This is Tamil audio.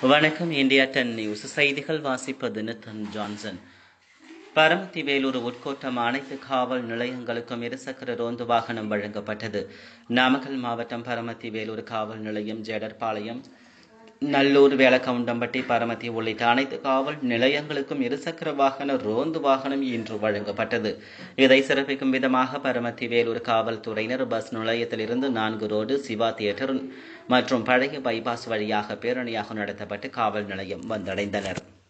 வணக்கம் இந்தியா டென் நியூஸ் செய்திகள் வாசிப்பது நித்தன் ஜான்சன் பரமத்தி வேலூர் உட்கோட்டம் அனைத்து காவல் நிலையங்களுக்கும் இருசக்கர ரோந்து வாகனம் வழங்கப்பட்டது நாமக்கல் மாவட்டம் பரமத்தி வேலூர் காவல் நிலையம் ஜெடர்பாளையம் நல்லூர் வேலக்கவுண்டம்பட்டி பரமத்தி உள்ளிட்ட அனைத்து காவல் நிலையங்களுக்கும் இருசக்கர வாகன ரோந்து வாகனம் இன்று வழங்கப்பட்டது இதை சிறப்பிக்கும் விதமாக பரமத்தி வேலூர் காவல்துறையினர் பஸ் நிலையத்திலிருந்து நான்கு ரோடு சிவா தியேட்டர் மற்றும் பழைய பைபாஸ் வழியாக பேரணியாக நடத்தப்பட்டு காவல் நிலையம் வந்தடைந்தனர்